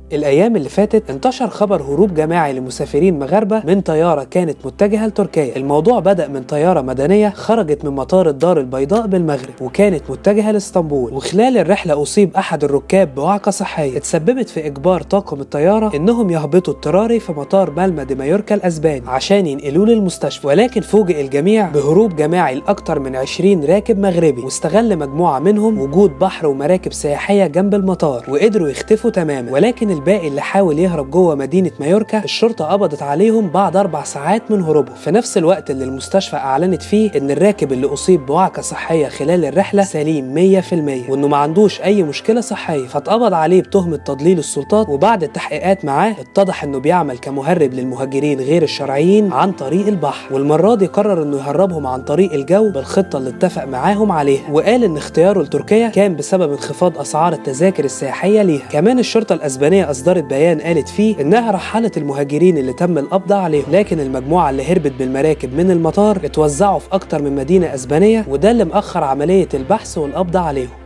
الأيام اللي فاتت انتشر خبر هروب جماعي لمسافرين مغاربة من طيارة كانت متجهة لتركيا الموضوع بدأ من طيارة مدنية خرجت من مطار الدار البيضاء بالمغرب وكانت متجهة لاسطنبول وخلال الرحلة أصيب أحد الركاب بوعكة صحية اتسببت في إجبار طاقم الطيارة إنهم يهبطوا اضطراري في مطار مالما دي مايوركا الأسباني عشان ينقلوه للمستشفى ولكن فوجئ الجميع بهروب جماعي لأكثر من 20 راكب مغربي واستغل مجموعة منهم وجود بحر ومراكب سياحية جنب المطار وقدروا يختفوا تماما ولكن الباقي اللي حاول يهرب جوه مدينة مايوركا الشرطة قبضت عليهم بعد أربع ساعات من هروبهم في نفس الوقت اللي المستشفى أعلنت فيه إن الراكب اللي أصيب بوعكة صحية خلال الرحلة سليم 100% وإنه ما عندوش أي مشكلة صحية فاتقبض عليه بتهمة تضليل السلطات وبعد التحقيقات معاه اتضح إنه بيعمل كمهرب للمهاجرين غير الشرعيين عن طريق البحر والمرة دي قرر إنه يهربهم عن طريق الجو بالخطة اللي اتفق معاهم عليها وقال إن اختياره لتركيا كان بسبب انخفاض أسعار التذاكر السياحية ليها كمان الشرطة الأسبانية أصدرت بيان قالت فيه إنها رحلت المهاجرين اللي تم القبض عليهم لكن المجموعة اللي هربت بالمراكب من المطار اتوزعوا في أكتر من مدينة أسبانية وده اللي مأخر عملية البحث والقبض عليهم